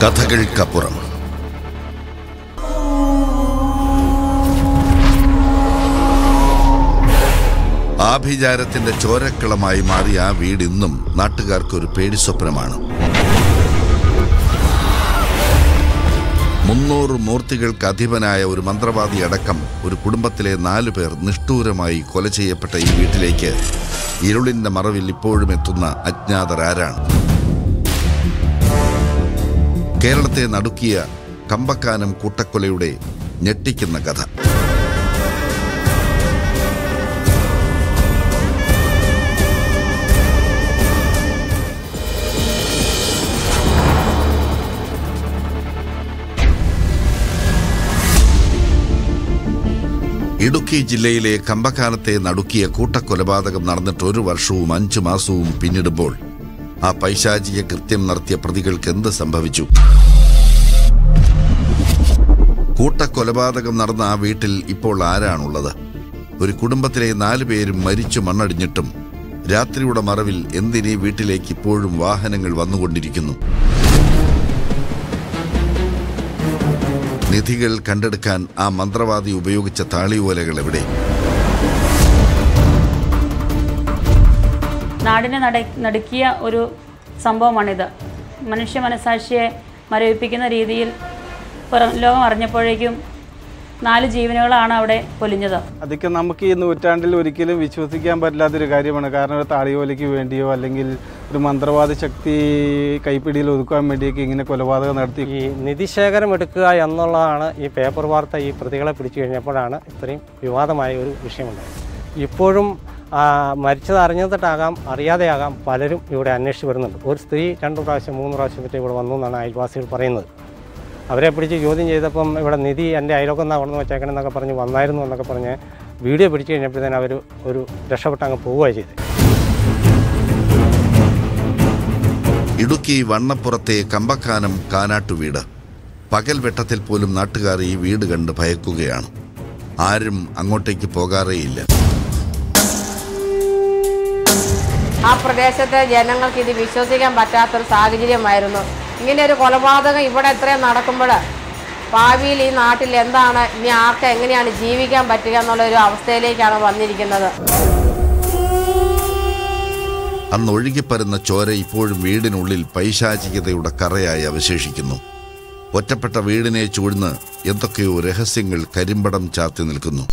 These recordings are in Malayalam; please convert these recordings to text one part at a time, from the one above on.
കഥകൾക്കപ്പുറം ആഭിചാരത്തിന്റെ ചോരക്കളമായി മാറിയ ആ വീട് ഇന്നും നാട്ടുകാർക്ക് ഒരു പേടി സ്വപ്നമാണ് മുന്നൂറ് മൂർത്തികൾക്ക് അധിപനായ ഒരു മന്ത്രവാദി അടക്കം ഒരു കുടുംബത്തിലെ നാലു പേർ നിഷ്ഠൂരമായി കൊല ചെയ്യപ്പെട്ട ഈ വീട്ടിലേക്ക് ഇരുളിന്റെ മറവിൽ ഇപ്പോഴും എത്തുന്ന അജ്ഞാതർ ആരാണ് കേരളത്തെ നടുക്കിയ കമ്പക്കാനം കൂട്ടക്കൊലയുടെ ഞെട്ടിക്കുന്ന കഥ ഇടുക്കി ജില്ലയിലെ കമ്പക്കാനത്തെ നടുക്കിയ കൂട്ടക്കൊലപാതകം നടന്നിട്ട് ഒരു വർഷവും അഞ്ചു മാസവും പിന്നിടുമ്പോൾ ആ പൈശാചിക കൃത്യം നടത്തിയ പ്രതികൾക്ക് എന്ത് സംഭവിച്ചു കൂട്ടക്കൊലപാതകം നടന്ന ആ വീട്ടിൽ ഇപ്പോൾ ആരാണുള്ളത് ഒരു കുടുംബത്തിലെ നാലു പേരും മരിച്ചു മണ്ണടിഞ്ഞിട്ടും രാത്രിയുടെ മറവിൽ എന്തിനീ വീട്ടിലേക്ക് ഇപ്പോഴും വാഹനങ്ങൾ വന്നുകൊണ്ടിരിക്കുന്നു നിധികൾ കണ്ടെടുക്കാൻ ആ മന്ത്രവാദി ഉപയോഗിച്ച താളിയോലകൾ എവിടെ നാടിനെ നട നടുക്കിയ ഒരു സംഭവമാണിത് മനുഷ്യ മനസാക്ഷിയെ മരവിപ്പിക്കുന്ന രീതിയിൽ പുറം ലോകം അറിഞ്ഞപ്പോഴേക്കും നാല് ജീവനുകളാണ് അവിടെ പൊലിഞ്ഞത് അതൊക്കെ നമുക്ക് ഈ നൂറ്റാണ്ടിൽ ഒരിക്കലും വിശ്വസിക്കാൻ പറ്റില്ലാത്തൊരു കാര്യമാണ് കാരണം ഒരു താളിയോലയ്ക്ക് വേണ്ടിയോ അല്ലെങ്കിൽ ഒരു മന്ത്രവാദ ശക്തി കൈപ്പിടിയിൽ ഒതുക്കാൻ വേണ്ടിയൊക്കെ ഇങ്ങനെ കൊലപാതകം നടത്തി ഈ നിധിശേഖരം എടുക്കുക എന്നുള്ളതാണ് ഈ പേപ്പർ വാർത്ത ഈ പ്രതികളെ പിടിച്ചു കഴിഞ്ഞപ്പോഴാണ് ഇത്രയും വിവാദമായ ഒരു വിഷയമുണ്ടായത് ഇപ്പോഴും ആ, മരിച്ചത് അറിഞ്ഞിട്ടാകാം അറിയാതെയാകാം പലരും ഇവിടെ അന്വേഷിച്ച് വരുന്നുണ്ട് ഒരു സ്ത്രീ രണ്ട് പ്രാവശ്യം മൂന്ന് പ്രാവശ്യം പറ്റി ഇവിടെ വന്നു എന്നാണ് അയൽവാസികൾ പറയുന്നത് അവരെ പിടിച്ച് ചോദ്യം ചെയ്തപ്പം ഇവിടെ നിധി എൻ്റെ അയലൊക്കെ അവിടെ നിന്ന് വെച്ചേക്കണം എന്നൊക്കെ പറഞ്ഞ് വന്നായിരുന്നു എന്നൊക്കെ പറഞ്ഞ് വീഡിയോ പിടിച്ചു കഴിഞ്ഞപ്പോഴത്തേനും അവർ ഒരു രക്ഷപ്പെട്ട് അങ്ങ് പോവുകയാണ് ചെയ്തത് ഇടുക്കി വണ്ണപ്പുറത്തെ കമ്പക്കാനം കാനാട്ടു വീട് പകൽ വെട്ടത്തിൽ പോലും നാട്ടുകാർ ഈ വീട് കണ്ട് ഭയക്കുകയാണ് ആരും അങ്ങോട്ടേക്ക് പോകാറേയില്ല ആ പ്രദേശത്തെ ജനങ്ങൾക്ക് ഇത് വിശ്വസിക്കാൻ പറ്റാത്തൊരു സാഹചര്യമായിരുന്നു ഇങ്ങനെ ഒരു കൊലപാതകം ഇവിടെ ഇത്രയും നടക്കുമ്പോൾ ഭാവിയിൽ ഈ നാട്ടിൽ എന്താണ് ഇനി ആർക്ക് എങ്ങനെയാണ് ജീവിക്കാൻ പറ്റുക എന്നുള്ള ഒരു അവസ്ഥയിലേക്കാണ് വന്നിരിക്കുന്നത് അന്ന് ഒഴുകിപ്പരുന്ന ചോര ഇപ്പോഴും വീടിനുള്ളിൽ പൈശാചികതയുടെ കറയായി അവശേഷിക്കുന്നു ഒറ്റപ്പെട്ട വീടിനെ ചൂഴ്ന്ന് എന്തൊക്കെയോ രഹസ്യങ്ങൾ കരിമ്പടം ചാത്തി നിൽക്കുന്നു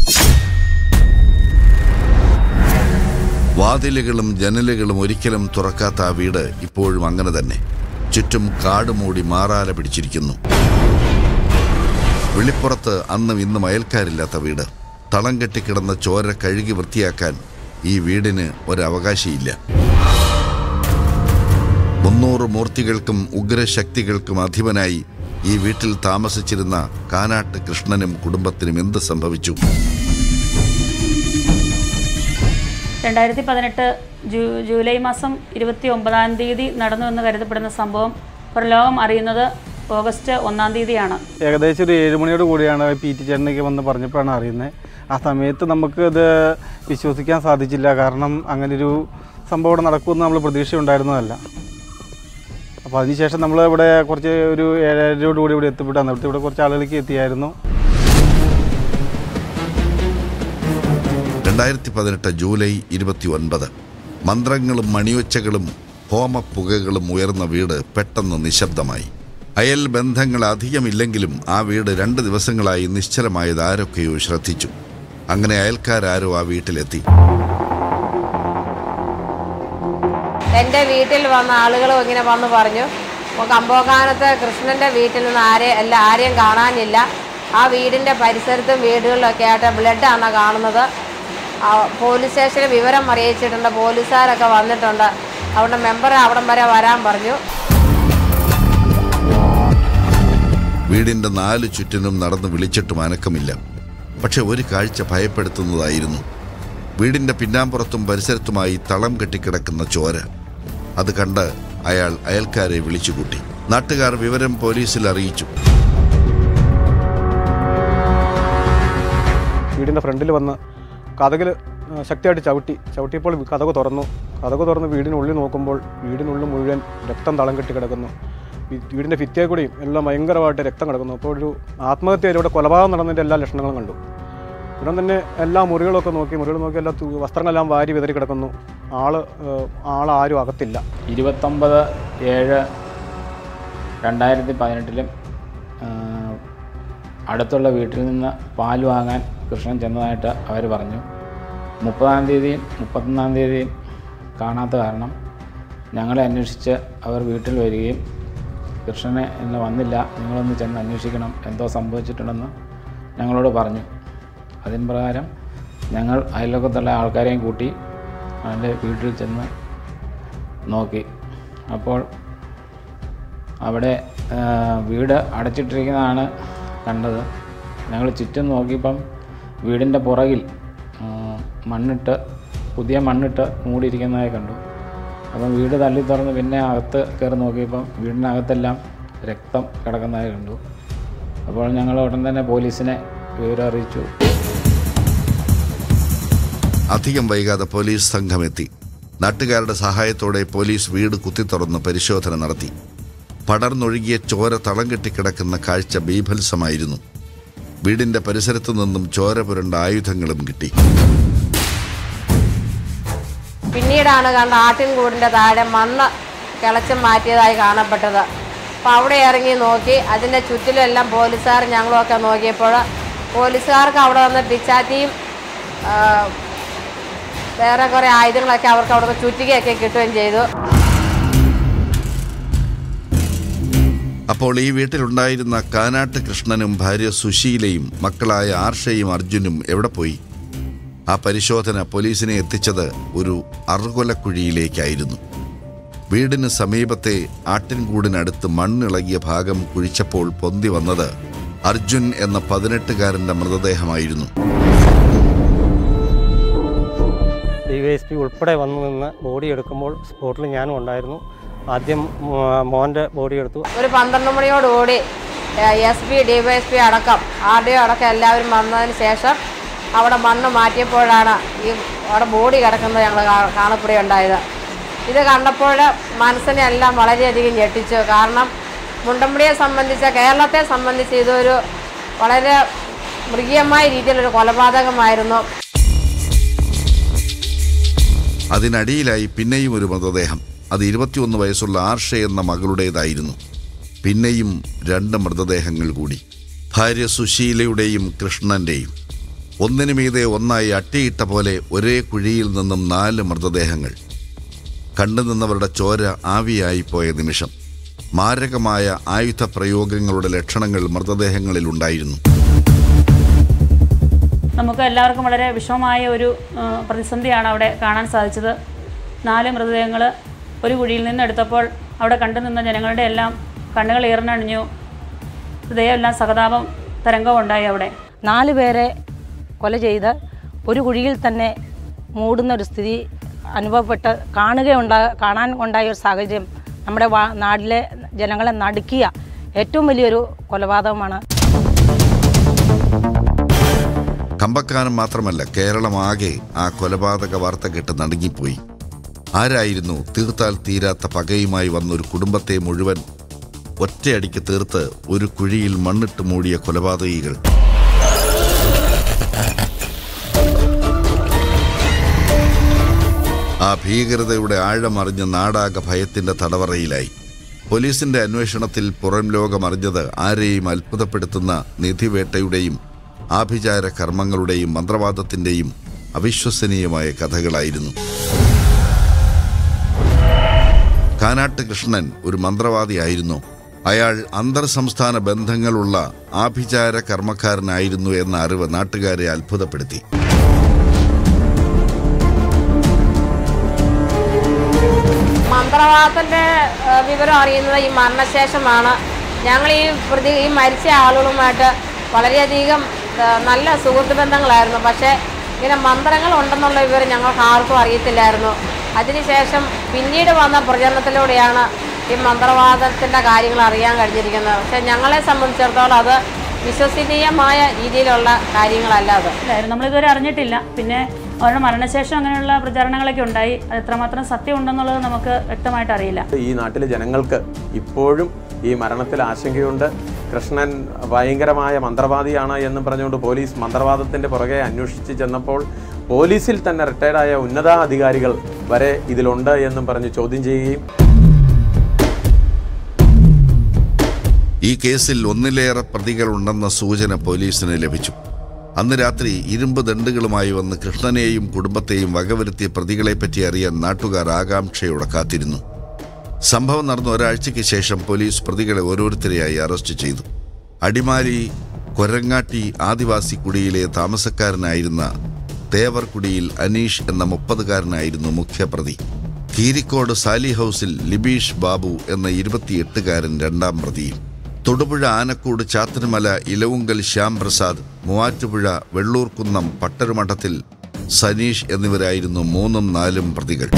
വാതിലുകളും ജനലുകളും ഒരിക്കലും തുറക്കാത്ത ആ വീട് ഇപ്പോഴും അങ്ങനെ തന്നെ ചുറ്റും കാട് മൂടി മാറാല പിടിച്ചിരിക്കുന്നു വെളിപ്പുറത്ത് അന്നും ഇന്നും അയൽക്കാരില്ലാത്ത വീട് തളം കെട്ടിക്കിടന്ന ചോര കഴുകി വൃത്തിയാക്കാൻ ഈ വീടിന് ഒരവകാശിയില്ല മുന്നൂറ് മൂർത്തികൾക്കും ഉഗ്രശക്തികൾക്കും അധിപനായി ഈ വീട്ടിൽ താമസിച്ചിരുന്ന കാനാട്ട് കൃഷ്ണനും കുടുംബത്തിനും എന്ത് സംഭവിച്ചു രണ്ടായിരത്തി പതിനെട്ട് ജൂ ജൂലൈ മാസം ഇരുപത്തി ഒമ്പതാം തീയതി നടന്നു എന്ന് കരുതപ്പെടുന്ന സംഭവം പുറലോകം അറിയുന്നത് ഓഗസ്റ്റ് ഒന്നാം തീയതിയാണ് ഏകദേശം ഒരു ഏഴ് മണിയോട് കൂടിയാണ് പി ടി ചേട്ടനൊക്കെ വന്ന് പറഞ്ഞപ്പോഴാണ് അറിയുന്നത് ആ സമയത്ത് നമുക്ക് ഇത് വിശ്വസിക്കാൻ സാധിച്ചില്ല കാരണം അങ്ങനൊരു സംഭവം ഇവിടെ നടക്കുമെന്ന് നമ്മൾ പ്രതീക്ഷയുണ്ടായിരുന്നതല്ല അപ്പോൾ അതിനുശേഷം നമ്മൾ ഇവിടെ കുറച്ച് ഒരു ഏഴരയോട് കൂടി ഇവിടെ എത്തിപ്പെട്ടാണ് ഇവിടുത്തെ ഇവിടെ കുറച്ച് ആളുകൾക്ക് എത്തിയായിരുന്നു രണ്ടായിരത്തി പതിനെട്ട് ജൂലൈ ഇരുപത്തി ഒൻപത് മന്ത്രങ്ങളും മണിയൊച്ചകളും ഹോമപ്പുകകളും ഉയർന്ന വീട് പെട്ടെന്ന് നിശബ്ദമായി അയൽ ബന്ധങ്ങൾ അധികമില്ലെങ്കിലും ആ വീട് രണ്ട് ദിവസങ്ങളായി നിശ്ചലമായത് ആരൊക്കെയോ ശ്രദ്ധിച്ചു അങ്ങനെ അയൽക്കാരാരോ ആ വീട്ടിലെത്തി എൻ്റെ വീട്ടിൽ വന്ന ആളുകളും ഇങ്ങനെ വന്ന് പറഞ്ഞു "ഇപ്പൊ കമ്പോകാനത്ത് കൃഷ്ണൻ്റെ വീട്ടിൽ നിന്ന് ആരെ അല്ല ആരെയും കാണാനില്ല ആ വീടിൻ്റെ പരിസരത്തും വീടുകളിലൊക്കെ ആയിട്ട് ബ്ലഡാണ് കാണുന്നത് ആ, പോലീസ് സ്റ്റേഷനിൽ വിവരം അറിയിച്ചിട്ടുണ്ട് പോലീസുകാരൊക്കെ വന്നിട്ടുണ്ട് അവിടെ മെമ്പർ അവിടം വരെ വരാൻ പറഞ്ഞു വീടിന്റെ നാല് ചുറ്റിനും നടന്ന് വിളിച്ചിട്ടും അനക്കമില്ല പക്ഷെ ഒരു കാഴ്ച ഭയപ്പെടുത്തുന്നതായിരുന്നു വീടിന്റെ പിന്നാമ്പുറത്തും പരിസരത്തുമായി തളം കെട്ടിക്കിടക്കുന്ന ചോര അത് കണ്ട് അയാൾ അയൽക്കാരെ വിളിച്ചുകൂട്ടി നാട്ടുകാർ വിവരം പോലീസിൽ അറിയിച്ചു വീടിൻ്റെ ഫ്രണ്ടിൽ വന്ന് കഥകിൽ ശക്തിയായിട്ട് ചവിട്ടി ചവിട്ടിയപ്പോൾ കഥക് തുറന്നു കഥക് തുറന്ന് വീടിനുള്ളിൽ നോക്കുമ്പോൾ വീടിനുള്ളിൽ മുഴുവൻ രക്തം തളം കെട്ടി കിടക്കുന്നു വി- വീടിൻ്റെ ഭിത്തിയെ കൂടിയും എല്ലാം ഭയങ്കരമായിട്ട് രക്തം കിടക്കുന്നു അപ്പോൾ ഒരു ആത്മഹത്യയിലൂടെ കൊലപാതകം നടന്നതിൻ്റെ എല്ലാ ലക്ഷണങ്ങളും കണ്ടു ഉടൻ തന്നെ എല്ലാ മുറികളൊക്കെ നോക്കി മുറികൾ നോക്കി എല്ലാ തു- വസ്ത്രങ്ങളെല്ലാം വാരി വിതറി കിടക്കുന്നു ആള് ഏഹ്, ആളാരും അകത്തില്ല ഇരുപത്തൊമ്പത് ഏഴ് രണ്ടായിരത്തി പതിനെട്ടിലും അടുത്തുള്ള വീട്ടിൽ നിന്ന് പാൽ വാങ്ങാൻ കൃഷ്ണൻ ചെന്നതായിട്ട് അവർ പറഞ്ഞു മുപ്പതാം തീയതിയും മുപ്പത്തൊന്നാം തീയതിയും കാണാത്ത കാരണം ഞങ്ങളെ അന്വേഷിച്ച് അവർ വീട്ടിൽ വരികയും കൃഷ്ണനെ ഇന്ന് വന്നില്ല നിങ്ങളൊന്ന് ചെന്ന് അന്വേഷിക്കണം എന്തോ സംഭവിച്ചിട്ടുണ്ടെന്ന് ഞങ്ങളോട് പറഞ്ഞു അതിൻ പ്രകാരം ഞങ്ങൾ അയൽവക്കത്തുള്ള ആൾക്കാരെയും കൂട്ടി അവൻ്റെ വീട്ടിൽ ചെന്ന് നോക്കി അപ്പോൾ അവിടെ ആ, വീട് അടച്ചിട്ടിരിക്കുന്നതാണ് കണ്ടത് ഞങ്ങൾ ചുറ്റും നോക്കിയപ്പം വീടിൻ്റെ പുറകിൽ ആ, മണ്ണിട്ട് പുതിയ മണ്ണിട്ട് മൂടിയിരിക്കുന്നതായി കണ്ടു അപ്പം വീട് തള്ളി തുറന്ന് പിന്നെ അകത്ത് കയറി നോക്കിയപ്പം വീടിനകത്തെല്ലാം രക്തം കിടക്കുന്നതായി കണ്ടു അപ്പോൾ ഞങ്ങൾ ഉടൻ തന്നെ പോലീസിനെ വിവരം അറിയിച്ചു അധികം വൈകാതെ പോലീസ് സംഘമെത്തി നാട്ടുകാരുടെ സഹായത്തോടെ പോലീസ് വീട് കുത്തിത്തുറന്ന് പരിശോധന നടത്തി പടർന്നൊഴുകിയ ചോര തളം കെട്ടിക്കിടക്കുന്ന കാഴ്ച ബീഭത്സമായിരുന്നു വീടിന്റെ പരിസരത്തു നിന്നും ചോര പുരണ്ട ആയുധങ്ങളും കിട്ടി പിന്നീടാണ് കണ്ട ആട്ടിൻകൂടിൻ്റെ താഴെ മണ്ണ് കിളച്ച് മാറ്റിയതായി കാണപ്പെട്ടത് അപ്പോൾ അവിടെ ഇറങ്ങി നോക്കി അതിൻ്റെ ചുറ്റിലെല്ലാം പോലീസുകാർ ഞങ്ങളുമൊക്കെ നോക്കിയപ്പോൾ പോലീസുകാർക്ക് അവിടെ വന്ന് പിച്ചാത്തിയും ആ, വേറെ കുറേ ആയുധങ്ങളൊക്കെ അവർക്ക് അവിടെ ചുറ്റികയൊക്കെ കിട്ടുകയും ചെയ്തു അപ്പോൾ ഈ വീട്ടിലുണ്ടായിരുന്ന കാനാട്ട് കൃഷ്ണനും ഭാര്യ സുശീലയും മക്കളായ ആർഷയും അർജുനും എവിടെ പോയി ആ പരിശോധന പോലീസിനെ എത്തിച്ചത് ഒരു അറുകൊലക്കുഴിയിലേക്കായിരുന്നു വീടിന് സമീപത്തെ ആട്ടിൻകൂടിനടുത്ത് മണ്ണിളകിയ ഭാഗം കുഴിച്ചപ്പോൾ പൊന്തി വന്നത് അർജുൻ എന്ന പതിനെട്ടുകാരന്റെ മൃതദേഹമായിരുന്നു ഡി വൈ എസ് പി ഉൾപ്പെടെ വന്നു നിന്ന് ബോഡി എടുക്കുമ്പോൾ സ്പോട്ടിൽ ഞാനും ഉണ്ടായിരുന്നു ആദ്യം മോ- മോൻ്റെ ബോഡി എടുത്തു ഒരു പന്ത്രണ്ട് മണിയോടുകൂടി S P D Y S P അടക്കം ആർ ഡി ഒ അടക്കം എല്ലാവരും വന്നതിന് ശേഷം അവിടെ മണ്ണ് മാറ്റിയപ്പോഴാണ് ഈ അവിടെ ബോഡി കിടക്കുന്നത് ഞങ്ങൾ കാണപ്പെടുകയുണ്ടായത് ഇത് കണ്ടപ്പോൾ മനസ്സിനെ എല്ലാം വളരെയധികം ഞെട്ടിച്ചു കാരണം മുണ്ടമ്പടിയെ സംബന്ധിച്ച് കേരളത്തെ സംബന്ധിച്ച് ഇതൊരു വളരെ മൃഗീയമായ രീതിയിലൊരു കൊലപാതകമായിരുന്നു അതിനടിയിലായി പിന്നെയും ഒരു മൃതദേഹം അത് ഇരുപത്തിയൊന്ന് വയസ്സുള്ള ആർഷ എന്ന മകളുടേതായിരുന്നു പിന്നെയും രണ്ട് മൃതദേഹങ്ങൾ കൂടി ഭാര്യ സുശീലയുടെയും കൃഷ്ണന്റെയും ഒന്നിനു മീതെ ഒന്നായി അട്ടിയിട്ട പോലെ ഒരേ കുഴിയിൽ നിന്നും നാല് മൃതദേഹങ്ങൾ കണ്ടു നിന്നവരുടെ ചോര ആവിയായി പോയ നിമിഷം മാരകമായ ആയുധ പ്രയോഗങ്ങളുടെ ലക്ഷണങ്ങൾ മൃതദേഹങ്ങളിൽ ഉണ്ടായിരുന്നു നമുക്ക് എല്ലാവർക്കും വളരെ വിഷമമായ ഒരു ആ, പ്രതിസന്ധിയാണ് അവിടെ കാണാൻ സാധിച്ചത് നാല് മൃതദേഹങ്ങൾ ഒരു കുഴിയിൽ നിന്ന് എടുത്തപ്പോൾ അവിടെ കണ്ടു നിന്ന ജനങ്ങളുടെ എല്ലാം കണ്ണുകൾ ഈർന്നണിഞ്ഞു ഹൃദയമെല്ലാം സഹതാപം തരംഗം ഉണ്ടായി അവിടെ നാല് പേരെ കൊല ചെയ്ത് ഒരു കുഴിയിൽ തന്നെ മൂടുന്ന ഒരു സ്ഥിതി അനുഭവപ്പെട്ട് കാണുകയുണ്ടാ കാണാൻ ഉണ്ടായ ഒരു സാഹചര്യം നമ്മുടെ വാ- നാട്ടിലെ ജനങ്ങളെ നടുക്കിയ ഏറ്റവും വലിയൊരു കൊലപാതകമാണ് കമ്പക്കാനം മാത്രമല്ല കേരളമാകെ ആ കൊലപാതക വാർത്ത കേട്ട് നടുങ്ങിപ്പോയി ആരായിരുന്നു തീർത്താൽ തീരാത്ത പകയുമായി വന്ന ഒരു കുടുംബത്തെ മുഴുവൻ ഒറ്റയടിക്ക് തീർത്ത് ഒരു കുഴിയിൽ മണ്ണിട്ട് മൂടിയ കൊലപാതകികൾ ആ ഭീകരതയുടെ ആഴമറിഞ്ഞ് നാടാകെ ഭയത്തിന്റെ തടവറയിലായി പോലീസിന്റെ അന്വേഷണത്തിൽ പുറം ലോകമറിഞ്ഞത് ആരെയും അത്ഭുതപ്പെടുത്തുന്ന നിധിവേട്ടയുടെയും ആഭിചാര കർമ്മങ്ങളുടെയും മന്ത്രവാദത്തിന്റെയും അവിശ്വസനീയമായ കഥകളായിരുന്നു കാനാട്ട് കൃഷ്ണൻ ഒരു മന്ത്രവാദിയായിരുന്നു അയാൾ അന്തർ സംസ്ഥാന ബന്ധങ്ങളുള്ള ആഭിചാര കർമ്മക്കാരനായിരുന്നു എന്ന അറിവ് നാട്ടുകാരെ അത്ഭുതപ്പെടുത്തി മന്ത്രവാദത്തിൻ്റെ ഏഹ്, വിവരം അറിയുന്നത് ഈ മരണശേഷമാണ് ഞങ്ങൾ ഈ പ്രതി ഈ മരിച്ച ആളുകളുമായിട്ട് വളരെയധികം ഏഹ്, നല്ല സുഹൃത്ത് ബന്ധങ്ങളായിരുന്നു പക്ഷേ ഇങ്ങനെ മന്ത്രങ്ങൾ ഉണ്ടെന്നുള്ള വിവരം ഞങ്ങൾക്ക് ആർക്കും അറിയത്തില്ലായിരുന്നു അതിനുശേഷം പിന്നീട് വന്ന പ്രചരണത്തിലൂടെയാണ് ഈ മന്ത്രവാദത്തിൻ്റെ കാര്യങ്ങൾ അറിയാൻ കഴിഞ്ഞിരിക്കുന്നത് പക്ഷേ ഞങ്ങളെ സംബന്ധിച്ചിടത്തോളം അത് വിശ്വസനീയമായ രീതിയിലുള്ള കാര്യങ്ങളല്ല അത് ഇല്ലായിരുന്നു നമ്മളിതുവരെ അറിഞ്ഞിട്ടില്ല പിന്നെ അവരുടെ മരണശേഷം അങ്ങനെയുള്ള പ്രചാരണങ്ങളൊക്കെ ഉണ്ടായി അത് എത്രമാത്രം സത്യം ഉണ്ടെന്നുള്ളത് നമുക്ക് വ്യക്തമായിട്ട് അറിയില്ല ഈ നാട്ടിലെ ജനങ്ങൾക്ക് ഇപ്പോഴും ഈ മരണത്തിൽ ആശങ്കയുണ്ട് കൃഷ്ണൻ ഭയങ്കരമായ മന്ത്രവാദിയാണ് എന്ന് പറഞ്ഞുകൊണ്ട് പോലീസ് മന്ത്രവാദത്തിൻ്റെ പുറകെ അന്വേഷിച്ച് ചെന്നപ്പോൾ പോലീസിൽ തന്നെ റിട്ടയർഡായ ഉന്നതാധികാരികൾ വരെ ഇതിലുണ്ട് എന്നും പറഞ്ഞ് ചോദ്യം ചെയ്യുകയും ഈ കേസിൽ ഒന്നിലേറെ പ്രതികളുണ്ടെന്ന സൂചന പോലീസിന് ലഭിച്ചു അന്ന് രാത്രി ഇരുമ്പ് ദണ്ടുകളുമായി വന്ന് കൃഷ്ണനെയും കുടുംബത്തെയും വകവരുത്തിയ പ്രതികളെപ്പറ്റി അറിയാൻ നാട്ടുകാർ ആകാംക്ഷയോടെ കാത്തിരുന്നു സംഭവം നടന്ന ഒരാഴ്ചയ്ക്ക് ശേഷം പോലീസ് പ്രതികളെ ഓരോരുത്തരെയായി അറസ്റ്റ് ചെയ്തു അടിമാലി കൊരങ്ങാട്ടി ആദിവാസി കുടിയിലെ താമസക്കാരനായിരുന്ന തേവർകുടിയിൽ അനീഷ് എന്ന മുപ്പതുകാരനായിരുന്നു മുഖ്യപ്രതി കീരിക്കോട് സാലി ഹൗസിൽ ലിബീഷ് ബാബു എന്ന ഇരുപത്തിയെട്ടുകാരൻ രണ്ടാം പ്രതിയും തൊടുപുഴ ആനക്കൂട് ചാത്തനുമല ഇലവുങ്കൽ ശ്യാം പ്രസാദ് മൂവാറ്റുപുഴ വെള്ളൂർക്കുന്നം പട്ടരുമഠത്തിൽ സനീഷ് എന്നിവരായിരുന്നു മൂന്നും നാലും പ്രതികൾ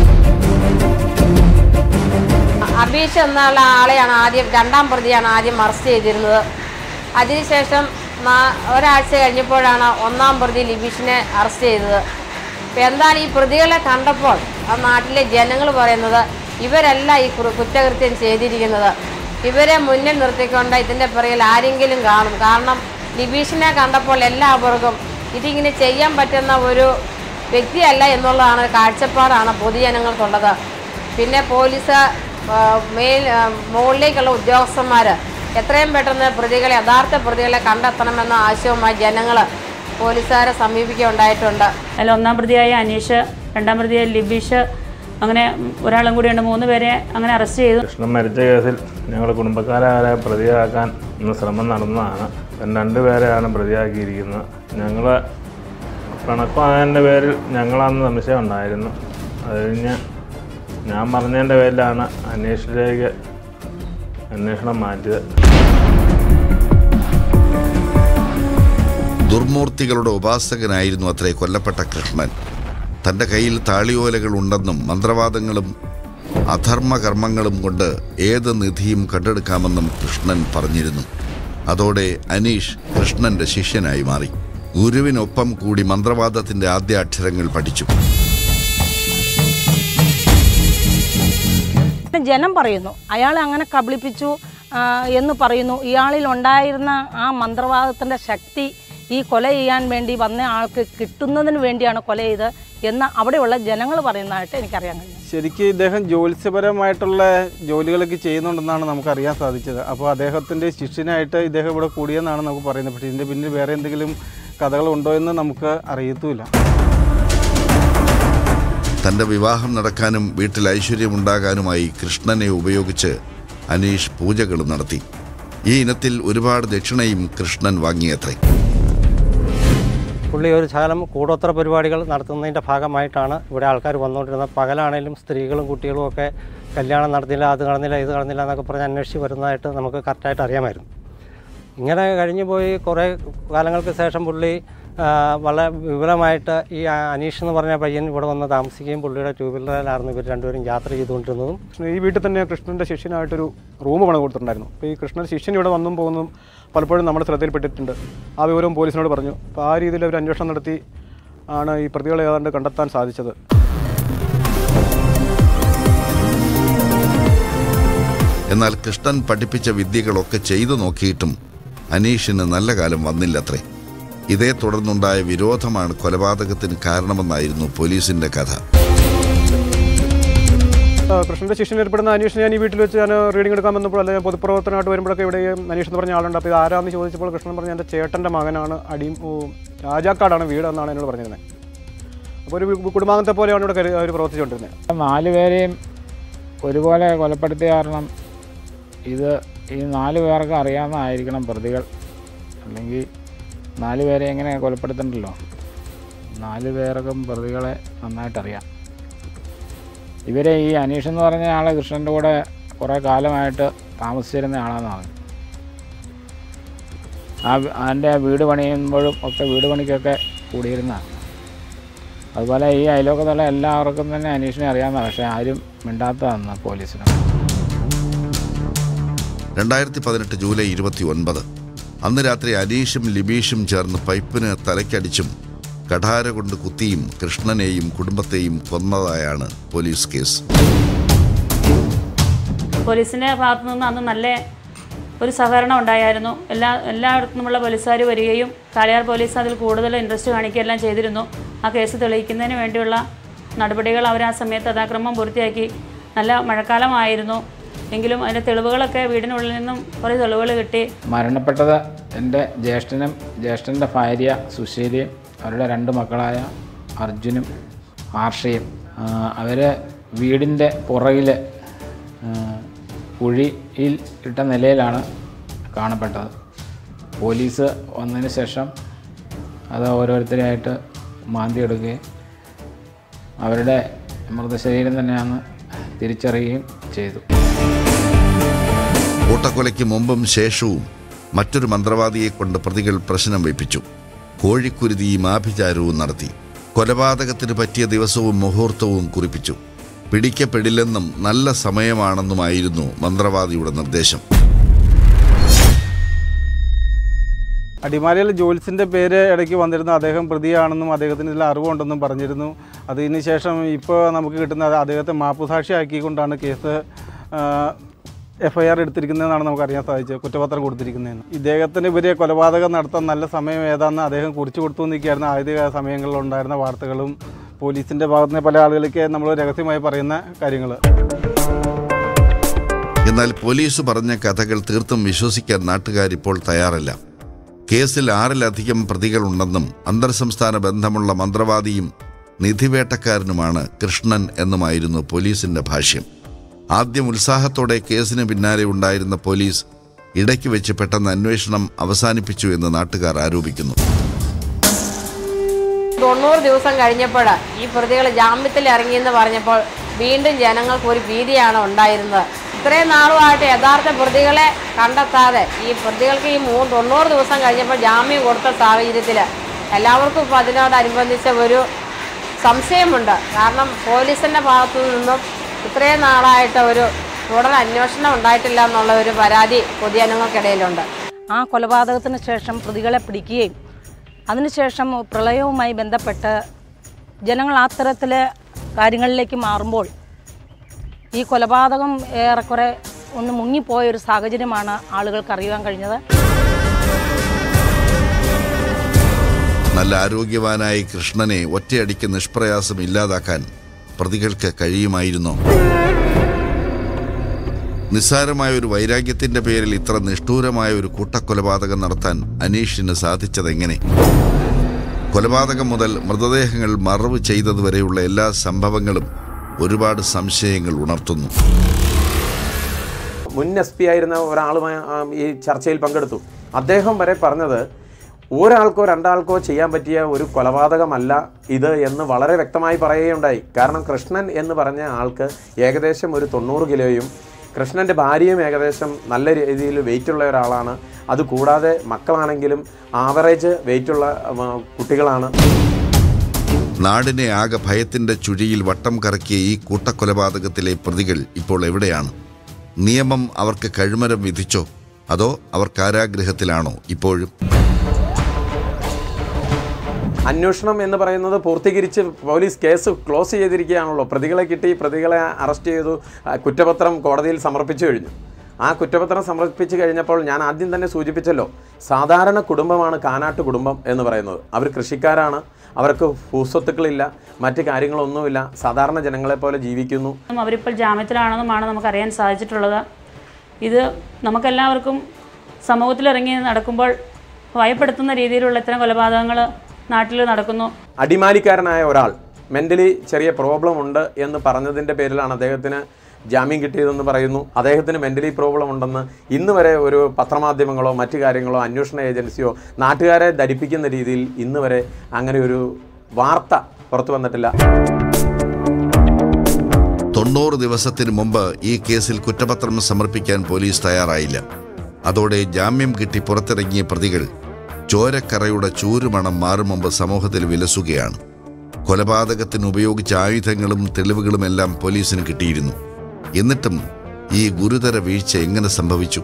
അബീഷ് എന്നുള്ള ആളെയാണ് ആദ്യം രണ്ടാം പ്രതിയാണ് ആദ്യം അറസ്റ്റ് ചെയ്തിരുന്നത് അതിനുശേഷം നാ- ഒരാഴ്ച കഴിഞ്ഞപ്പോഴാണ് ഒന്നാം പ്രതി ലിബീഷിനെ അറസ്റ്റ് ചെയ്തത് അപ്പം എന്നാൽ ഈ പ്രതികളെ കണ്ടപ്പോൾ ആ നാട്ടിലെ ജനങ്ങൾ പറയുന്നത് ഇവരല്ല ഈ കു- കുറ്റകൃത്യം ചെയ്തിരിക്കുന്നത് ഇവരെ മുന്നിൽ നിർത്തിക്കൊണ്ട് ഇതിൻ്റെ പിറകിൽ ആരെങ്കിലും കാണും കാരണം ലിബീഷിനെ കണ്ടപ്പോൾ എല്ലാവർക്കും ഇതിങ്ങനെ ചെയ്യാൻ പറ്റുന്ന ഒരു വ്യക്തിയല്ല എന്നുള്ളതാണ് കാഴ്ചപ്പാടാണ് പൊതുജനങ്ങൾക്കുള്ളത് പിന്നെ പോലീസ് ആ, മേൽ ആ, മുകളിലേക്കുള്ള ഉദ്യോഗസ്ഥന്മാർ എത്രയും പെട്ടെന്ന് പ്രതികളെ യഥാർത്ഥ പ്രതികളെ കണ്ടെത്തണമെന്ന ആവശ്യവുമായി ജനങ്ങൾ പോലീസുകാരെ സമീപിക്കുകയുണ്ടായിട്ടുണ്ട് അതിൽ ഒന്നാം പ്രതിയായ അനീഷ് രണ്ടാം പ്രതിയായ ലിബീഷ് അങ്ങനെ ഒരാളും കൂടിയുണ്ട് മൂന്ന് പേരെ അങ്ങനെ അറസ്റ്റ് ചെയ്തു കൃഷ്ണൻ മരിച്ച കേസിൽ ഞങ്ങൾ കുടുംബക്കാരെ പ്രതിയാക്കാൻ ഇന്ന് ശ്രമം നടന്നതാണ് രണ്ടുപേരെയാണ് പ്രതിയാക്കിയിരിക്കുന്നത് ഞങ്ങൾ പിണക്കമായതിൻ്റെ പേരിൽ ഞങ്ങളന്ന് സംശയം ഉണ്ടായിരുന്നു അത് കഴിഞ്ഞ് ഞാൻ പറഞ്ഞതിൻ്റെ പേരിലാണ് അന്വേഷണത്തിലേക്ക് അന്വേഷണം മാറ്റിയത് ദുർമൂർത്തികളുടെ ഉപാസകനായിരുന്നു അത്രേ കൊല്ലപ്പെട്ട കൃഷ്ണൻ തൻ്റെ കയ്യിൽ താളിയോലകൾ ഉണ്ടെന്നും മന്ത്രവാദങ്ങളും അധർമ്മകർമ്മങ്ങളും കൊണ്ട് ഏത് നിധിയും കണ്ടെടുക്കാമെന്നും കൃഷ്ണൻ പറഞ്ഞിരുന്നു അതോടെ അനീഷ് കൃഷ്ണന്റെ ശിഷ്യനായി മാറി ഗുരുവിനൊപ്പം കൂടി മന്ത്രവാദത്തിന്റെ ആദ്യ അക്ഷരങ്ങൾ പഠിച്ചു ജനം പറയുന്നു അയാളെ അങ്ങനെ കബളിപ്പിച്ചു ആ, എന്ന് പറയുന്നു ഇയാളിൽ ഉണ്ടായിരുന്ന ആ മന്ത്രവാദത്തിൻ്റെ ശക്തി ഈ കൊല ചെയ്യാൻ വേണ്ടി വന്ന ആൾക്ക് കിട്ടുന്നതിന് വേണ്ടിയാണ് കൊല ചെയ്ത് എന്ന് അവിടെയുള്ള ജനങ്ങൾ പറയുന്നതായിട്ട് എനിക്കറിയാൻ കഴിഞ്ഞു ശരിക്കും ഇദ്ദേഹം ജ്യോത്സ്യപരമായിട്ടുള്ള ജോലികളൊക്കെ ചെയ്യുന്നുണ്ടെന്നാണ് നമുക്ക് അറിയാൻ സാധിച്ചത് അപ്പോൾ അദ്ദേഹത്തിൻ്റെ ശിഷ്യനായിട്ട് ഇദ്ദേഹം ഇവിടെ കൂടിയെന്നാണ് നമുക്ക് പറയുന്നത് പക്ഷേ ഇതിൻ്റെ പിന്നിൽ വേറെ എന്തെങ്കിലും കഥകളുണ്ടോ എന്ന് നമുക്ക് അറിയത്തുമില്ല തന്റെ വിവാഹം നടക്കാനും വീട്ടിൽ ഐശ്വര്യമുണ്ടാകാനുമായി കൃഷ്ണനെ ഉപയോഗിച്ച് അനീഷ് പൂജകളും നടത്തി ഈ ഇനത്തിൽ ഒരുപാട് ദക്ഷിണയും കൃഷ്ണൻ വാങ്ങിയത്രേ പുള്ളി ഒരു ശകലം കൂടോത്ര പരിപാടികൾ നടത്തുന്നതിൻ്റെ ഭാഗമായിട്ടാണ് ഇവിടെ ആൾക്കാർ വന്നുകൊണ്ടിരുന്നത് പകലാണേലും സ്ത്രീകളും കുട്ടികളും ഒക്കെ കല്യാണം നടന്നില്ല അത് നടന്നില്ല ഇത് നടന്നില്ല എന്നൊക്കെ പറഞ്ഞ് അന്വേഷിച്ച് വരുന്നതായിട്ട് നമുക്ക് കറക്റ്റായിട്ട് അറിയാമായിരുന്നു ഇങ്ങനെ കഴിഞ്ഞു പോയി കുറേ കാലങ്ങൾക്ക് ശേഷം പുള്ളി ആ, വളരെ വിപുലമായിട്ട് ഈ അനീഷ് എന്ന് പറഞ്ഞ പയ്യൻ ഇവിടെ വന്ന് താമസിക്കുകയും പുള്ളിയുടെ ടൂ വീലറിലായിരുന്നു ഇവർ രണ്ടുപേരും യാത്ര ചെയ്തുകൊണ്ടിരുന്നതും ഈ വീട്ടിൽ തന്നെ കൃഷ്ണൻ്റെ ശിഷ്യനായിട്ടൊരു റൂം പണം കൊടുത്തിട്ടുണ്ടായിരുന്നു അപ്പോൾ ഈ കൃഷ്ണൻ ശിഷ്യൻ ഇവിടെ വന്നും പോകുന്നതും പലപ്പോഴും നമ്മുടെ ശ്രദ്ധയിൽപ്പെട്ടിട്ടുണ്ട് ആ വിവരം പോലീസിനോട് പറഞ്ഞു അപ്പോൾ ആ രീതിയിൽ ഒരു അന്വേഷണം നടത്തി ആണ് ഈ പ്രതികളെ ഏതാണ്ട് കണ്ടെത്താൻ സാധിച്ചത് എന്നാൽ കൃഷ്ണൻ പഠിപ്പിച്ച വിദ്യകളൊക്കെ ചെയ്തു നോക്കിയിട്ടും അനീഷിന് നല്ല കാലം വന്നില്ലത്രേ ഇതേ തുടർന്നുണ്ടായ വിരോധമാണ് കൊലപാതകത്തിന് കാരണമെന്നായിരുന്നു പോലീസിന്റെ കഥ ആ, കൃഷ്ണൻ്റെ ശിഷ്യൻ ഏർപ്പെടുന്ന അനീഷ് ഞാൻ ഈ വീട്ടിൽ വെച്ച് ഞാൻ റീഡിംഗ് എടുക്കാൻ വന്നപ്പോൾ അല്ലെങ്കിൽ പൊതുപ്രവർത്തനമായിട്ട് വരുമ്പോഴൊക്കെ ഇവിടെ ഈ അനീഷ് എന്ന് പറഞ്ഞ ആളുണ്ട് അപ്പോൾ ഇത് ആരാന്ന് ചോദിച്ചപ്പോൾ കൃഷ്ണൻ പറഞ്ഞ എൻ്റെ ചേട്ടൻ്റെ മകനാണ് അടിയും ഓ, രാജാക്കാടാണ് വീട് എന്നാണ് എന്നോട് പറഞ്ഞിരുന്നത് അപ്പോൾ ഒരു കുടുംബാംഗത്തെ പോലെയാണ് ഇവിടെ കരു- അവർ പ്രവർത്തിച്ചുകൊണ്ടിരുന്നത് നാല് പേരെയും ഒരുപോലെ കൊലപ്പെടുത്തിയ കാരണം ഇത് ഈ നാല് പേർക്ക് അറിയാവുന്നതായിരിക്കണം പ്രതികൾ അല്ലെങ്കിൽ നാല് പേരെ എങ്ങനെ കൊലപ്പെടുത്തണ്ടല്ലോ നാല് പേർക്കും പ്രതികളെ നന്നായിട്ടറിയാം ഇവരെ ഈ അനീഷ് എന്ന് പറഞ്ഞ ആൾ കൃഷ്ണൻ്റെ കൂടെ കുറേ കാലമായിട്ട് താമസിച്ചിരുന്ന ആളാണെന്നാണ് ആ വി- അവൻ്റെ വീട് പണിയുമ്പോഴും ഒക്കെ വീട് പണിക്കൊക്കെ കൂടിയിരുന്നതാണ് അതുപോലെ ഈ അയലോക്കത്തുള്ള എല്ലാവർക്കും തന്നെ അനീഷിനെ അറിയാവുന്ന പക്ഷേ ആരും മിണ്ടാത്തതാണ് പോലീസിന് രണ്ടായിരത്തി പതിനെട്ട് ജൂലൈ ഇരുപത്തി ഒൻപത് അന്ന് രാത്രി അനീഷും ലിബീഷും ചേർന്ന് പൈപ്പിന് തലയ്ക്കടിച്ചും കഠാര കൊണ്ട് കുത്തിയും കൃഷ്ണനെയും കുടുംബത്തെയും കൊന്നതായാണ് പോലീസ് കേസ് പോലീസിൻ്റെ ഭാഗത്തു നിന്ന് അന്ന് നല്ല ഒരു സഹകരണം ഉണ്ടായിരുന്നു എല്ലാ എല്ലായിടത്തു നിന്നുമുള്ള പോലീസുകാർ വരികയും കാളിയാർ പോലീസ് അതിൽ കൂടുതൽ ഇൻട്രസ്റ്റ് കാണിക്കുകയെല്ലാം ചെയ്തിരുന്നു ആ കേസ് തെളിയിക്കുന്നതിന് വേണ്ടിയുള്ള നടപടികൾ അവർ ആ സമയത്ത് യഥാക്രമം പൂർത്തിയാക്കി നല്ല മഴക്കാലമായിരുന്നു എങ്കിലും അതിൻ്റെ തെളിവുകളൊക്കെ വീടിനുള്ളിൽ നിന്നും കുറേ തെളിവുകൾ കിട്ടി മരണപ്പെട്ടത് എൻ്റെ ജ്യേഷ്ഠനും ജ്യേഷ്ഠൻ്റെ ഭാര്യ സുശീലയും അവരുടെ രണ്ട് മക്കളായ അർജുനും ആർഷയും അവർ വീടിൻ്റെ പുറകിൽ കുഴിയിൽ ഇട്ട നിലയിലാണ് കാണപ്പെട്ടത് പോലീസ് വന്നതിന് ശേഷം അത് ഓരോരുത്തരെയായിട്ട് മാന്തിയെടുക്കുകയും അവരുടെ മൃതശരീരം തന്നെയാണ് തിരിച്ചറിയുകയും ചെയ്തു കൂട്ടക്കൊലയ്ക്ക് മുമ്പും ശേഷവും മറ്റൊരു മന്ത്രവാദിയെ കൊണ്ട് പ്രതികൾ പ്രശ്നം വയ്പ്പിച്ചു കോഴിക്കുരുതിയും ആഭിചാരവും നടത്തി കൊലപാതകത്തിന് പറ്റിയ ദിവസവും മുഹൂർത്തവും കുറിപ്പിച്ചു പിടിക്കപ്പെടില്ലെന്നും നല്ല സമയമാണെന്നുമായിരുന്നു മന്ത്രവാദിയുടെ നിർദ്ദേശം അടിമാലിയിൽ ജോൽസിൻ്റെ പേര് ഇടയ്ക്ക് വന്നിരുന്നു അദ്ദേഹം പ്രതിയാണെന്നും അദ്ദേഹത്തിന് ഇതിൽ അറിവുണ്ടെന്നും പറഞ്ഞിരുന്നു അതിന് ശേഷം ഇപ്പോൾ നമുക്ക് കിട്ടുന്ന അദ്ദേഹത്തെ മാപ്പുസാക്ഷിയാക്കിക്കൊണ്ടാണ് കേസ് എഫ് ഐ ആർ എടുത്തിരിക്കുന്നതെന്നാണ് നമുക്ക് അറിയാൻ സാധിച്ചത് കുറ്റപത്രം കൊടുത്തിരിക്കുന്നതെന്ന് ഇദ്ദേഹത്തിന് ഇവരെ കൊലപാതകം നടത്താൻ നല്ല സമയം ഏതാണെന്ന് അദ്ദേഹം കുറിച്ചു കൊടുത്തു നിൽക്കുകയായിരുന്നു ആദ്യ സമയങ്ങളിൽ ഉണ്ടായിരുന്ന വാർത്തകളും പോലീസിൻ്റെ ഭാഗത്ത് നിന്ന് പല ആളുകൾക്ക് നമ്മൾ രഹസ്യമായി പറയുന്ന കാര്യങ്ങൾ എന്നാൽ പോലീസ് പറഞ്ഞ കഥകൾ തീർത്തും വിശ്വസിക്കാൻ നാട്ടുകാരിപ്പോൾ തയ്യാറല്ല കേസിൽ ആറിലധികം പ്രതികളുണ്ടെന്നും അന്തർ സംസ്ഥാന ബന്ധമുള്ള മന്ത്രവാദിയും നിധിവേട്ടക്കാരനുമാണ് കൃഷ്ണൻ എന്നുമായിരുന്നു പോലീസിന്റെ ഭാഷ്യം ആദ്യം ഉത്സാഹത്തോടെ കേസിന് പിന്നാലെ ഉണ്ടായിരുന്ന പോലീസ് ഇടയ്ക്ക് വെച്ച് പെട്ടെന്ന് അന്വേഷണം അവസാനിപ്പിച്ചു എന്ന് നാട്ടുകാർ ആരോപിക്കുന്നു തൊണ്ണൂറ് ദിവസം കഴിഞ്ഞപ്പോൾ ഈ പ്രതികൾ ജാമ്യത്തിൽ ഇറങ്ങിയെന്ന് പറഞ്ഞപ്പോൾ വീണ്ടും ജനങ്ങൾക്ക് ഒരു ഭീതിയാണ് ഉണ്ടായിരുന്നത് ഇത്രയും നാളുമായിട്ട് യഥാർത്ഥ പ്രതികളെ കണ്ടെത്താതെ ഈ പ്രതികൾക്ക് ഈ മൂ തൊണ്ണൂറ് ദിവസം കഴിഞ്ഞപ്പോൾ ജാമ്യം കൊടുത്ത സാഹചര്യത്തിൽ എല്ലാവർക്കും ഇപ്പോൾ അതിനോടനുബന്ധിച്ച ഒരു സംശയമുണ്ട് കാരണം പോലീസിൻ്റെ ഭാഗത്തു നിന്നും ഇത്രയും നാളായിട്ട് ഒരു തുടർ അന്വേഷണം ഉണ്ടായിട്ടില്ല എന്നുള്ള ഒരു പരാതി പൊതുജനങ്ങൾക്കിടയിലുണ്ട് ആ കൊലപാതകത്തിന് ശേഷം പ്രതികളെ പിടിക്കുകയും അതിനുശേഷം പ്രളയവുമായി ബന്ധപ്പെട്ട് ജനങ്ങൾ അത്തരത്തിലെ കാര്യങ്ങളിലേക്ക് മാറുമ്പോൾ ഈ കൊലപാതകം ഏറെക്കുറെ ഒന്ന് മുങ്ങിപ്പോയ ഒരു സാഹചര്യമാണ് ആളുകൾക്ക് അറിയുവാൻ കഴിഞ്ഞത് നല്ല ആരോഗ്യവാനായ കൃഷ്ണനെ ഒറ്റയടിക്ക് നിഷ്പ്രയാസം ഇല്ലാതാക്കാൻ പ്രതികൾക്ക് കഴിയുമായിരുന്നോ നിസ്സാരമായ ഒരു വൈരാഗ്യത്തിന്റെ പേരിൽ ഇത്ര നിഷ്ഠൂരമായ ഒരു കൂട്ടക്കൊലപാതകം നടത്താൻ അനീഷിന് സാധിച്ചതെങ്ങനെ കൊലപാതകം മുതൽ മൃതദേഹങ്ങൾ മറവ് ചെയ്തതുവരെയുള്ള എല്ലാ സംഭവങ്ങളും ഒരുപാട് സംശയങ്ങൾ ഉണർത്തുന്നു മുൻ എസ് പി ആയിരുന്ന ഒരാളുമായി ആ, ഈ ചർച്ചയിൽ പങ്കെടുത്തു അദ്ദേഹം വരെ പറഞ്ഞത് ഒരാൾക്കോ രണ്ടാൾക്കോ ചെയ്യാൻ പറ്റിയ ഒരു കൊലപാതകമല്ല ഇത് എന്ന് വളരെ വ്യക്തമായി പറയുകയുണ്ടായി കാരണം കൃഷ്ണൻ എന്ന് പറഞ്ഞ ആൾക്ക് ഏകദേശം ഒരു തൊണ്ണൂറ് കിലോയും കൃഷ്ണൻ്റെ ഭാര്യയും ഏകദേശം നല്ല രീതിയിൽ വെയിറ്റുള്ള ഒരാളാണ് അതുകൂടാതെ മക്കളാണെങ്കിലും ആവറേജ് വെയിറ്റുള്ള ഉം, കുട്ടികളാണ് നാടിനെ ആകെ ഭയത്തിന്റെ ചുഴിയിൽ വട്ടം കറക്കിയ ഈ കൂട്ടക്കൊലപാതകത്തിലെ പ്രതികൾ ഇപ്പോൾ എവിടെയാണ് നിയമം അവർക്ക് കഴിമരം വിധിച്ചോ അതോ അവർ കാരാഗ്രഹത്തിലാണോ ഇപ്പോഴും അന്വേഷണം എന്ന് പറയുന്നത് പൂർത്തീകരിച്ച് പോലീസ് കേസ് ക്ലോസ് ചെയ്തിരിക്കുകയാണല്ലോ പ്രതികളെ കിട്ടി പ്രതികളെ അറസ്റ്റ് ചെയ്തു ആ, കുറ്റപത്രം കോടതിയിൽ സമർപ്പിച്ചു കഴിഞ്ഞു ആ കുറ്റപത്രം സമർപ്പിച്ചു കഴിഞ്ഞപ്പോൾ ഞാൻ ആദ്യം തന്നെ സൂചിപ്പിച്ചല്ലോ സാധാരണ കുടുംബമാണ് കാനാട്ട് കുടുംബം എന്ന് പറയുന്നത് അവർ കൃഷിക്കാരാണ് അവർക്ക് ഭൂസ്വത്തുക്കളില്ല മറ്റ് കാര്യങ്ങളൊന്നുമില്ല സാധാരണ ജനങ്ങളെ പോലെ ജീവിക്കുന്നു അവരിപ്പോൾ ജാമ്യത്തിലാണെന്നുമാണ് നമുക്കറിയാൻ സാധിച്ചിട്ടുള്ളത് ഇത് നമുക്കെല്ലാവർക്കും സമൂഹത്തിലിറങ്ങി നടക്കുമ്പോൾ ഭയപ്പെടുത്തുന്ന രീതിയിലുള്ള ഇത്തരം കൊലപാതകങ്ങൾ നാട്ടിൽ നടക്കുന്നു അടിമാലിക്കാരനായ ഒരാൾ മെൻ്റലി ചെറിയ പ്രോബ്ലം ഉണ്ട് എന്ന് പറഞ്ഞതിൻ്റെ പേരിലാണ് അദ്ദേഹത്തിന് ജാമ്യം കിട്ടിയതെന്ന് പറയുന്നു അദ്ദേഹത്തിന് മെൻ്റലി പ്രോബ്ലം ഉണ്ടെന്ന് ഇന്ന് വരെ ഒരു പത്രമാധ്യമങ്ങളോ മറ്റു കാര്യങ്ങളോ അന്വേഷണ ഏജൻസിയോ നാട്ടുകാരെ ധരിപ്പിക്കുന്ന രീതിയിൽ ഇന്ന് വരെ അങ്ങനെ ഒരു വാർത്ത പുറത്തു വന്നിട്ടില്ല തൊണ്ണൂറ് ദിവസത്തിന് മുമ്പ് ഈ കേസിൽ കുറ്റപത്രം സമർപ്പിക്കാൻ പോലീസ് തയ്യാറായില്ല അതോടെ ജാമ്യം കിട്ടി പുറത്തിറങ്ങിയ പ്രതികൾ ചോരക്കറയുടെ ചൂരുമണം മാറും മുമ്പ് സമൂഹത്തിൽ വിലസുകയാണ് കൊലപാതകത്തിന് ഉപയോഗിച്ച ആയുധങ്ങളും തെളിവുകളുമെല്ലാം പോലീസിന് കിട്ടിയിരുന്നു എന്നിട്ടും ഈ ഗുരുതര വീഴ്ച എങ്ങനെ സംഭവിച്ചു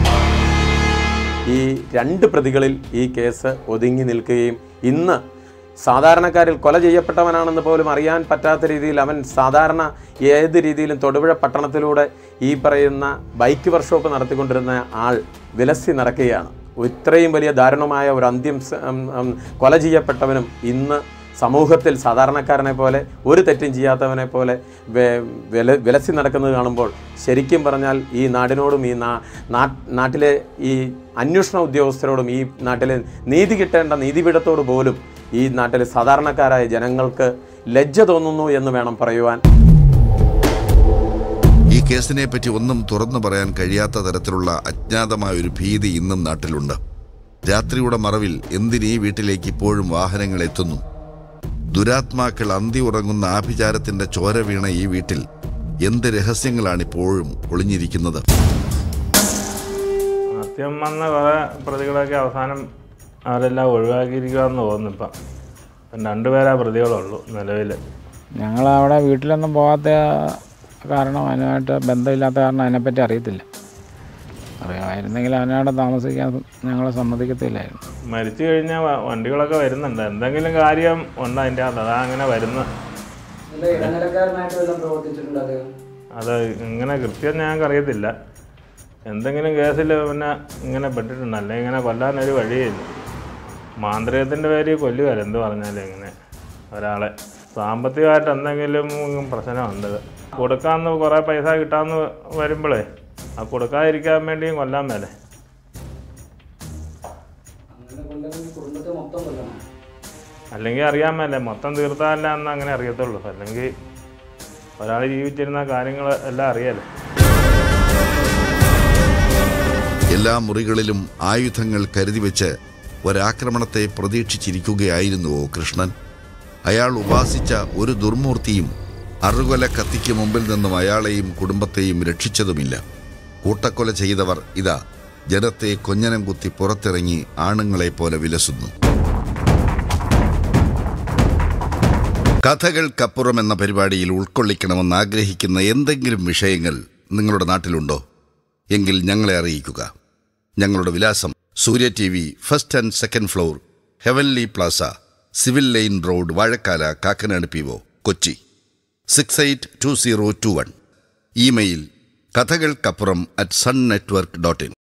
ഈ രണ്ട് പ്രതികളിൽ ഈ കേസ് ഒതുങ്ങി നിൽക്കുകയും ഇന്ന് സാധാരണക്കാരിൽ കൊല ചെയ്യപ്പെട്ടവനാണെന്ന് പോലും അറിയാൻ പറ്റാത്ത രീതിയിൽ അവൻ സാധാരണ ഏത് രീതിയിലും തൊടുപുഴ പട്ടണത്തിലൂടെ ഈ പറയുന്ന ബൈക്ക് വർക്ക്ഷോപ്പ് നടത്തിക്കൊണ്ടിരുന്ന ആൾ വിലസി നടക്കുകയാണ് ഇത്രയും വലിയ ദാരുണമായ ഒരു അന്ത്യം സ- ഉം, ഉം, കൊല ചെയ്യപ്പെട്ടവനും ഇന്ന് സമൂഹത്തിൽ സാധാരണക്കാരനെ പോലെ ഒരു തെറ്റും ചെയ്യാത്തവനെ പോലെ വെ- വില വിലസി നടക്കുന്നത് കാണുമ്പോൾ ശരിക്കും പറഞ്ഞാൽ ഈ നാടിനോടും ഈ നാ- നാ- നാട്ടിലെ ഈ അന്വേഷണ ഉദ്യോഗസ്ഥരോടും ഈ നാട്ടിലെ നീതി കിട്ടേണ്ട നീതിപീഠത്തോട് പോലും ഈ നാട്ടിലെ സാധാരണക്കാരായ ജനങ്ങൾക്ക് ലജ്ജ തോന്നുന്നു എന്ന് വേണം പറയുവാൻ ഈ കേസിനെ പറ്റി ഒന്നും തുറന്നു പറയാൻ കഴിയാത്ത തരത്തിലുള്ള അജ്ഞാതമായ ഒരു ഭീതി ഇന്നും നാട്ടിലുണ്ട് രാത്രിയുടെ മറവിൽ എന്തിനീ വീട്ടിലേക്ക് ഇപ്പോഴും വാഹനങ്ങൾ എത്തുന്നു ദുരാത്മാക്കൾ അന്തി ഉറങ്ങുന്ന ആഭിചാരത്തിന്റെ ചോര വീണ ഈ വീട്ടിൽ എന്ത് രഹസ്യങ്ങളാണ് ഇപ്പോഴും ഒളിഞ്ഞിരിക്കുന്നത് ആദ്യം വന്ന കുറേ പ്രതികളൊക്കെ അവസാനം അവരെല്ലാം ഒഴിവാക്കിയിരിക്കുകയെന്ന് തോന്നുന്നു ഇപ്പം ഇപ്പം രണ്ടുപേരാ പ്രതികളുള്ളൂ നിലവിൽ ഞങ്ങൾ അവിടെ വീട്ടിലൊന്നും പോകാത്ത കാരണം അതിനുമായിട്ട് ബന്ധമില്ലാത്ത കാരണം അതിനെപ്പറ്റി അറിയത്തില്ല അറിയാമായിരുന്നെങ്കിൽ അവനവിടെ താമസിക്കാൻ ഞങ്ങളെ സമ്മതിക്കത്തില്ലായിരുന്നു മരിച്ചു കഴിഞ്ഞാൽ വ- വണ്ടികളൊക്കെ വരുന്നുണ്ട് എന്തെങ്കിലും കാര്യം ഉണ്ട് അതിൻ്റെ അകത്ത് അതാ അങ്ങനെ വരുന്നത് അത് ഇങ്ങനെ കൃത്യം ഞങ്ങൾക്ക് അറിയത്തില്ല എന്തെങ്കിലും കേസിൽ പിന്നെ ഇങ്ങനെ പെട്ടിട്ടുണ്ട് അല്ലെങ്കിൽ ഇങ്ങനെ കൊല്ലാനൊരു വഴിയില്ല മാന്ത്രികത്തിൻ്റെ പേര് കൊല്ലുകയല്ല എന്ത് പറഞ്ഞാലും ഇങ്ങനെ ഒരാളെ സാമ്പത്തികമായിട്ട് എന്തെങ്കിലും പ്രശ്നമുണ്ട് കൊടുക്കാമെന്ന് കുറേ പൈസ കിട്ടാമെന്ന് വരുമ്പോഴേ ആ കൊടുക്കാതിരിക്കാൻ വേണ്ടിയും കൊല്ലാൻ മേലെ അല്ലെങ്കിൽ അറിയാൻ മേലെ മൊത്തം തീർത്താലല്ല എന്ന് അങ്ങനെ അറിയത്തുള്ളൂ അല്ലെങ്കിൽ ഒരാൾ ജീവിച്ചിരുന്ന കാര്യങ്ങൾ എല്ലാം അറിയാലോ എല്ലാ മുറികളിലും ആയുധങ്ങൾ കരുതി വെച്ച് ഒരാക്രമണത്തെ പ്രതീക്ഷിച്ചിരിക്കുകയായിരുന്നുവോ കൃഷ്ണൻ അയാൾ ഉപാസിച്ച ഒരു ദുർമൂർത്തിയും അറുകൊല കത്തിക്ക് മുമ്പിൽ നിന്നും അയാളെയും കുടുംബത്തെയും രക്ഷിച്ചതുമില്ല കൂട്ടക്കൊല ചെയ്തവർ ഇതാ ജനത്തെ കൊഞ്ഞനം കുത്തി പുറത്തിറങ്ങി ആണുങ്ങളെ പോലെ വിലസുന്നു കഥകൾക്കപ്പുറം എന്ന പരിപാടിയിൽ ഉൾക്കൊള്ളിക്കണമെന്ന് ആഗ്രഹിക്കുന്ന എന്തെങ്കിലും വിഷയങ്ങൾ നിങ്ങളുടെ നാട്ടിലുണ്ടോ എങ്കിൽ ഞങ്ങളെ അറിയിക്കുക ഞങ്ങളുടെ വിലാസം Surya T V first and second floor Heavenly Plaza Civil Line Road Vazhakkala Kakkanad P O Kochi six eight two zero two one email കഥകൾക്കപ്പുറം at Sun Network dot in